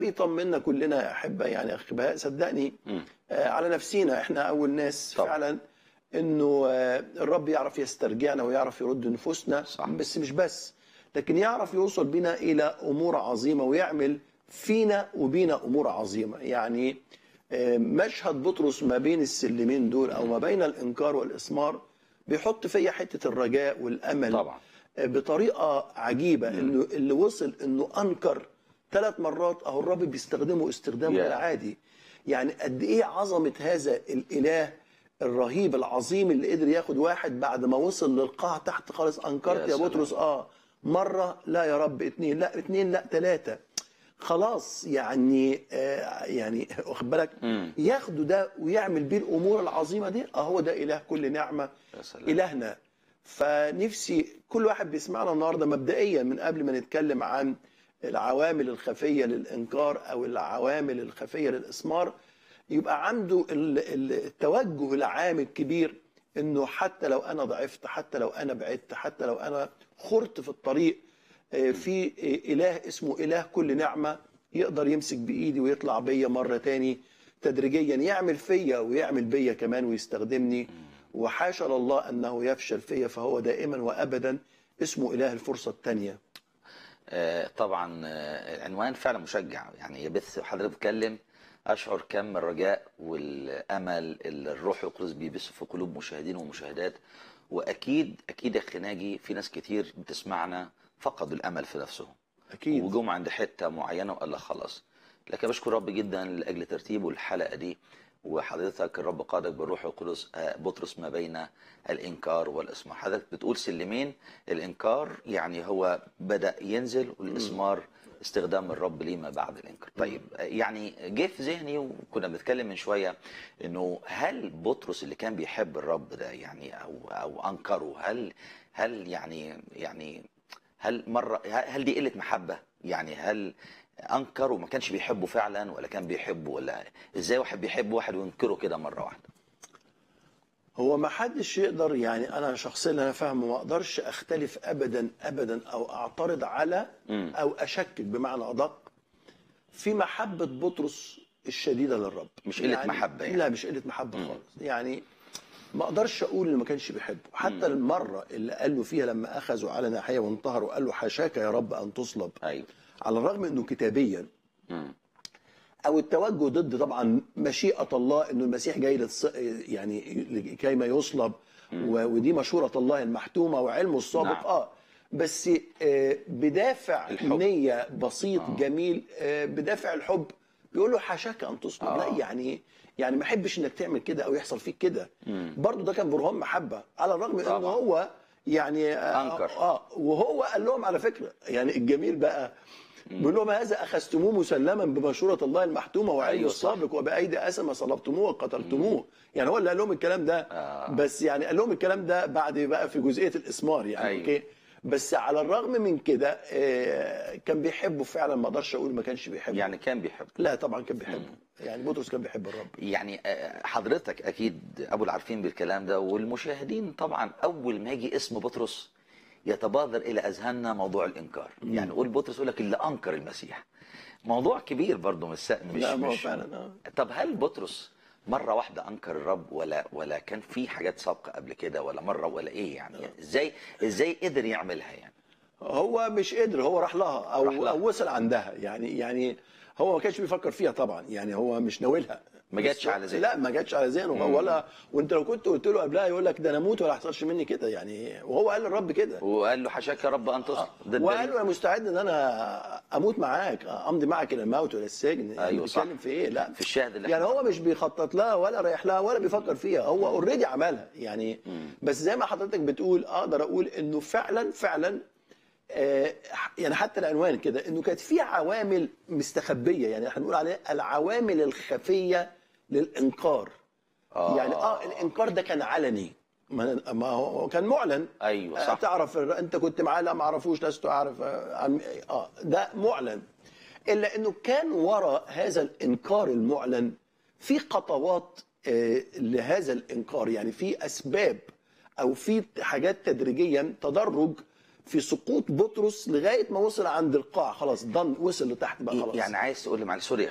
بيطمنا كلنا يا احبه يعني يا اخي بهاء صدقني مم. آه، على نفسينا احنا اول ناس طبعا. فعلا انه آه، الرب يعرف يسترجعنا ويعرف يرد نفوسنا صح. بس مش بس لكن يعرف يوصل بينا الى امور عظيمه ويعمل فينا وبينا امور عظيمه يعني آه، مشهد بطرس ما بين السلمين دول او ما بين الانكار والاسمار بيحط فيا حته الرجاء والامل طبعا بطريقه عجيبه انه اللي وصل انه انكر ثلاث مرات اهو الرب بيستخدمه استخدام يا. غير عادي يعني قد ايه عظمه هذا الاله الرهيب العظيم اللي قدر ياخد واحد بعد ما وصل للقاع تحت خالص انكرت يا يا, سلام. بطرس اه مره لا يا رب اتنين لا اتنين لا ثلاثه خلاص يعني آه يعني واخد بالك مم. ياخده ده ويعمل بيه الامور العظيمه دي اه هو ده اله كل نعمه يا سلام إلهنا فنفسي كل واحد بيسمعنا النهارده مبدئيا من قبل ما نتكلم عن العوامل الخفية للإنكار أو العوامل الخفية للإسمار يبقى عنده ال- ال- التوجه العام الكبير إنه حتى لو أنا ضعفت حتى لو أنا بعدت حتى لو أنا خرت في الطريق آه، في آه، إله اسمه إله كل نعمة يقدر يمسك بإيدي ويطلع بيا مرة تاني تدريجيا يعمل فيا ويعمل بيا كمان ويستخدمني وحاشا لله انه يفشل فيا فهو دائما وابدا اسمه اله الفرصه الثانيه آه، طبعا آه، العنوان فعلا مشجع يعني يبث حضرتك بتتكلم اشعر كم الرجاء والامل اللي الروح القدس بيبث في قلوب مشاهدين ومشاهدات واكيد اكيد يا اخي ناجي في ناس كتير بتسمعنا فقدوا الامل في نفسهم اكيد وجم عند حته معينه وقال لك خلاص لكن بشكر رب جدا لاجل ترتيبه الحلقه دي وحضرتك الرب قادك بالروح القدس آه، بطرس ما بين الانكار والاسمار حضرتك بتقول سلمين الانكار يعني هو بدا ينزل والاسمار استخدام الرب ليه ما بعد الانكار طيب آه، يعني جه في ذهني وكنا بنتكلم من شويه انه هل بطرس اللي كان بيحب الرب ده يعني او او انكره هل هل يعني يعني هل مره هل دي قله محبه يعني هل انكر وما كانش بيحبه فعلا ولا كان بيحبه ولا ازاي واحد بيحب واحد وينكره كده مره واحده هو ما حدش يقدر يعني انا شخصيا انا فاهمه ما اقدرش اختلف ابدا ابدا او اعترض على مم. او اشكك بمعنى ادق في محبه بطرس الشديده للرب مش قلة محبة يعني. لا مش قله محبه خالص يعني ما اقدرش اقول انه ما كانش بيحبه حتى المره اللي قال له فيها لما اخذوا على ناحيه وانتهروا وقال له حاشاك يا رب ان تصلب ايوه على الرغم انه كتابيا مم. او التوجه ضد طبعا مشيئه الله انه المسيح جاي لتص... يعني كيما يصلب و... ودي مشوره الله المحتومه وعلمه السابق نعم. اه بس آه بدافع الحب. نيه بسيط آه. جميل آه بدافع الحب بيقول له حاشاك ان تصلب آه. لا يعني يعني ما احبش انك تعمل كده او يحصل فيك كده مم. برضه ده كان برهان محبه على الرغم انه طبعا. هو يعني آه أنكر. اه وهو قال لهم على فكره يعني الجميل بقى بيقول لهم هذا اخذتموه مسلما بمشوره الله المحتومه وعلمه أيوة صح. السابق وبايدي اسمى صلبتموه وقتلتموه يعني هو اللي قال لهم الكلام ده آه. بس يعني قال لهم الكلام ده بعد بقى في جزئيه الاسمار يعني أيوة. اوكي بس على الرغم من كده آه، كان بيحبه فعلا ما اقدرش اقول ما كانش بيحبه يعني كان بيحب لا طبعا كان بيحبه يعني بطرس كان بيحب الرب يعني آه، حضرتك اكيد ابو العارفين بالكلام ده والمشاهدين طبعا اول ما يجي اسم بطرس يتبادر الى اذهاننا موضوع الانكار يعني قول بطرس يقول لك اللي انكر المسيح موضوع كبير برضه مش س- مش لا ما هو مش فعلا اه طب هل بطرس مره واحده انكر الرب ولا ولا كان في حاجات سابقه قبل كده ولا مره ولا ايه يعني ازاي ازاي قدر يعملها يعني هو مش قدر هو راح لها او راح لها. او وصل عندها يعني يعني هو ما كانش بيفكر فيها طبعا يعني هو مش ناويلها ما جاتش بس- على ذهنه. لا ما جاتش على ذهنه ولا وانت لو كنت قلت له قبلها يقول لك ده انا اموت ولا هيحصلش مني كده يعني وهو قال للرب كده وقال له حشاك يا رب ان تصل ده وقال له الدليل. انا مستعد ان انا اموت معاك امضي معك الى الموت ولا السجن يعني أيوة صح. بيتكلم في ايه لا في الشاهد اللي يعني احنا- هو مش بيخطط لها ولا رايح لها ولا بيفكر فيها هو اوريدي عملها يعني بس زي ما حضرتك بتقول اقدر اقول انه فعلا فعلا آه، يعني حتى العنوان كده انه كانت في عوامل مستخبيه يعني احنا بنقول عليها العوامل الخفيه للانكار آه. يعني اه الانكار ده كان علني ما ما هو كان معلن ايوه آه، صح تعرف الر- انت كنت معاه لا ما اعرفوش لست اعرف آه، عن اه ده معلن الا انه كان وراء هذا الانكار المعلن في خطوات آه، لهذا الانكار يعني في اسباب او في حاجات تدريجيا تدرج في سقوط بطرس لغايه ما وصل عند القاع خلاص ضن وصل لتحت بقى خلاص يعني عايز تقول لي معلش سوري